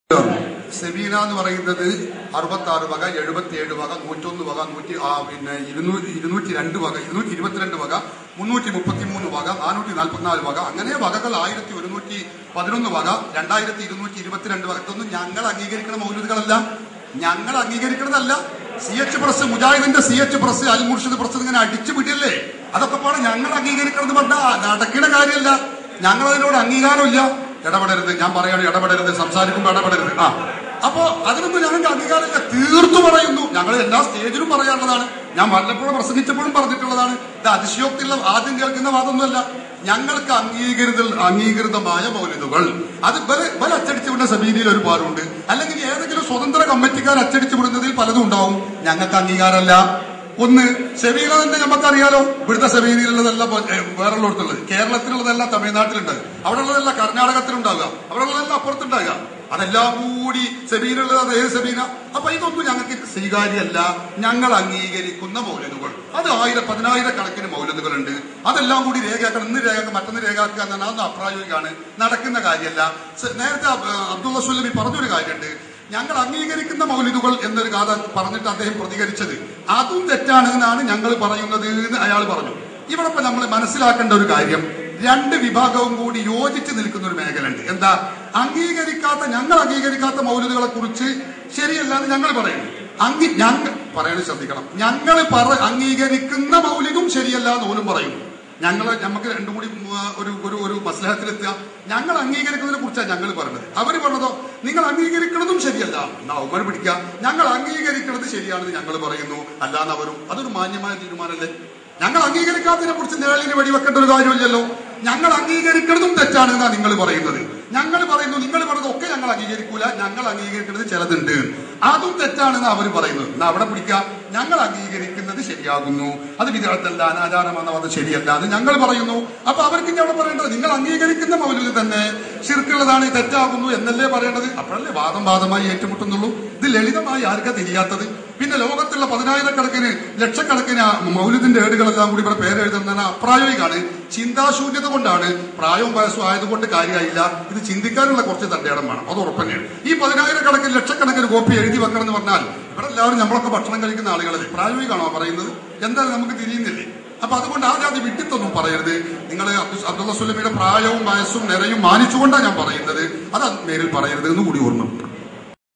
സെബീന എന്ന് പറയുന്നത് അറുപത്തി ആറ് വക എഴുപത്തി ഏഴ് വക നൂറ്റൊന്ന് വക നൂറ്റി ആ, പിന്നെ ഇരുന്നൂറ്റി ഇരുന്നൂറ്റി രണ്ട് വക ഇരുന്നൂറ്റി ഇരുപത്തിരണ്ട് വക മുന്നൂറ്റി മുപ്പത്തി മൂന്ന് വക നാനൂറ്റി നാൽപ്പത്തിനാല് വക അങ്ങനെ വകകൾ ആയിരത്തി ഒരുന്നൂറ്റി പതിനൊന്ന് വക രണ്ടായിരത്തി ഇരുന്നൂറ്റി ഇരുപത്തിരണ്ട് വക ഇതൊന്നും ഞങ്ങൾ അംഗീകരിക്കുന്ന മൗലൂദുകളല്ല ഞങ്ങൾ അംഗീകരിക്കുന്നതല്ല സി എച്ച് പ്രസ് മുജാഹിദിന്റെ C H press Al Murshid press ഇങ്ങനെ അടിച്ചു പിടിയല്ലേ അതൊക്കെ പാടെ ഞങ്ങൾ അംഗീകരിക്കണമെന്ന് പറഞ്ഞാൽ നടക്കുന്ന കാര്യമല്ല ഞങ്ങൾ അതിനോട് അംഗീകാരമില്ല ഇടപെടരുത് ഞാൻ പറയാണ് ഇടപെടരുത് സംസാരിക്കുമ്പോൾ ഇടപെടരുത് ആ അപ്പോ അതിനൊന്നും ഞങ്ങൾക്ക് അംഗീകാരമില്ല തീർത്തു പറയുന്നു ഞങ്ങൾ എല്ലാ സ്റ്റേജിലും പറയാനുള്ളതാണ് ഞാൻ വല്ലപ്പോഴും പ്രസംഗിച്ചപ്പോഴും പറഞ്ഞിട്ടുള്ളതാണ് ഇത് അതിശയോക്തിയുള്ള ആദ്യം കേൾക്കുന്ന വാദമൊന്നുമല്ല ഞങ്ങൾക്ക് അംഗീകൃത അംഗീകൃതമായ മൗലികകൾ അത് ബല- ബല അച്ചടിച്ചു വിടുന്ന സബീനിയിൽ ഒരുപാടുണ്ട് അല്ലെങ്കിൽ ഏതെങ്കിലും സ്വതന്ത്ര കമ്മിറ്റിക്കാർ അച്ചടിച്ചു വിടുന്നതിൽ പലതും ഉണ്ടാവും ഞങ്ങൾക്ക് അംഗീകാരമല്ല ഒന്ന് സെബീന തന്നെ നമുക്കറിയാലോ ഇവിടുത്തെ സെബീനയിലുള്ളതല്ല വേറെ ഉള്ളിടത്തുള്ളത് കേരളത്തിലുള്ളതല്ല തമിഴ്നാട്ടിലുണ്ട് അവിടെ ഉള്ളതല്ല കർണാടകത്തിലുണ്ടാകുക അവിടെ ഉള്ളതല്ല അപ്പുറത്തുണ്ടാകുക അതെല്ലാം കൂടി സെബീനുള്ളത് അത് ഏത് സെബീന അപ്പൊ ഇതൊന്നും ഞങ്ങൾക്ക് സ്വീകാര്യമല്ല ഞങ്ങൾ അംഗീകരിക്കുന്ന മൗലതുകൾ അത് ആയിരം പതിനായിരക്കണക്കിന് മൗലതുകളുണ്ട് അതെല്ലാം കൂടി രേഖയാക്കണം ഇന്ന് രേഖ മറ്റൊന്ന് രേഖയാക്കുക എന്ന് പറഞ്ഞാൽ അതൊന്നും അപ്രായോഗികമാണ് നടക്കുന്ന കാര്യമല്ല സ- നേരത്തെ അബ്- അബ്ദുള്ള സുല്ലമി പറഞ്ഞൊരു കാര്യമുണ്ട് ഞങ്ങൾ അംഗീകരിക്കുന്ന മൗലിദുകൾ എന്നൊരു കഥ പറഞ്ഞിട്ട് അദ്ദേഹം പ്രതികരിച്ചത് അതും തെറ്റാണ് എന്നാണ് ഞങ്ങൾ പറയുന്നത് എന്ന് അയാൾ പറഞ്ഞു ഇവിടെ ഇപ്പൊ നമ്മൾ മനസ്സിലാക്കേണ്ട ഒരു കാര്യം രണ്ട് വിഭാഗവും കൂടി യോജിച്ച് നിൽക്കുന്ന ഒരു മേഖല ഉണ്ട് എന്താ അംഗീകരിക്കാത്ത ഞങ്ങൾ അംഗീകരിക്കാത്ത മൗലിദുകളെ കുറിച്ച് ശരിയല്ല എന്ന് ഞങ്ങൾ പറയുന്നു അംഗീ ഞങ്ങൾ പറയണത് ശ്രദ്ധിക്കണം ഞങ്ങൾ പറ അംഗീകരിക്കുന്ന മൗലികം ശരിയല്ല എന്ന് പോലും പറയുന്നു ഞങ്ങൾ നമുക്ക് രണ്ടും കൂടി ഉം, ആ, ഒരു ഒരു ഒരു മസ്ലഹത്തിലെത്തുക ഞങ്ങൾ അംഗീകരിക്കുന്നതിനെ കുറിച്ചാണ് ഞങ്ങൾ പറഞ്ഞത് അവർ പറഞ്ഞതോ നിങ്ങൾ അംഗീകരിക്കുന്നതും ശരിയല്ല എന്നാ ഉമ്മർ പിടിക്കുക ഞങ്ങൾ അംഗീകരിക്കുന്നത് ശരിയാണെന്ന് ഞങ്ങൾ പറയുന്നു അല്ലാന്ന് അവരും അതൊരു മാന്യമായ തീരുമാനമല്ലേ ഞങ്ങൾ അംഗീകരിക്കാത്തതിനെ കുറിച്ച് നിഴലിന് വെടിവെക്കേണ്ട ഒരു കാര്യമില്ലല്ലോ ഞങ്ങൾ അംഗീകരിക്കുന്നതും തെറ്റാണ് എന്നാ നിങ്ങൾ പറയുന്നത് ഞങ്ങൾ പറയുന്നു നിങ്ങൾ പറയുന്നത് ഒക്കെ ഞങ്ങൾ അംഗീകരിക്കൂല ഞങ്ങൾ അംഗീകരിക്കുന്നത് ചിലതുണ്ട് അതും തെറ്റാണെന്ന് അവർ പറയുന്നത് എന്നാ അവിടെ പിടിക്കുക ഞങ്ങൾ അംഗീകരിക്കുന്നത് ശരിയാകുന്നു അത് വിദ്യാർത്ഥല്ല അനാചാരമെന്ന അത് ശരിയല്ല അത് ഞങ്ങൾ പറയുന്നു അപ്പൊ അവർക്ക് ഇനി അവിടെ പറയേണ്ടത് നിങ്ങൾ അംഗീകരിക്കുന്ന മൗലിക തന്നെ ശിർക്കുള്ളതാണ് തെറ്റാകുന്നു എന്നല്ലേ പറയേണ്ടത് അപ്പോഴല്ലേ വാദം വാദമായി ഏറ്റുമുട്ടുന്നുള്ളൂ ഇത് ലളിതമായി ആർക്കാ തിരിയാത്തത് പിന്നെ ലോകത്തുള്ള പതിനായിരക്കണക്കിന് ലക്ഷക്കണക്കിന് ആ മൗലിദിന്റെ ഏടുകളെല്ലാം കൂടി ഇവിടെ പേരെഴുതുന്ന അപ്രായോഗികമാണ് ചിന്താശൂന്യത കൊണ്ടാണ് പ്രായവും വയസ്സും ആയതുകൊണ്ട് കാര്യമായില്ല ഇത് ചിന്തിക്കാനുള്ള കുറച്ച് തന്റേടം വേണം അത് ഉറപ്പന്നെയാണ് ഈ പതിനായിരക്കണക്കിന് ലക്ഷക്കണക്കിന് കോപ്പി എഴുതി വെക്കണം എന്ന് പറഞ്ഞാൽ ഇവിടെ എല്ലാവരും നമ്മളൊക്കെ ഭക്ഷണം കഴിക്കുന്ന ആളുകളല്ലേ പ്രായോഗികമാണോ പറയുന്നത് എന്തായാലും നമുക്ക് തിരിയുന്നില്ലേ അപ്പൊ അതുകൊണ്ട് ആ ജാതി വിട്ടിത്തൊന്നും പറയരുത് നിങ്ങൾ അബ്ദുള്ള സുലമിയുടെ പ്രായവും വയസ്സും നിറയും മാനിച്ചുകൊണ്ടാണ് ഞാൻ പറയുന്നത് അത് മേലിൽ പറയരുത് എന്ന് കൂടി ഓർമ്മ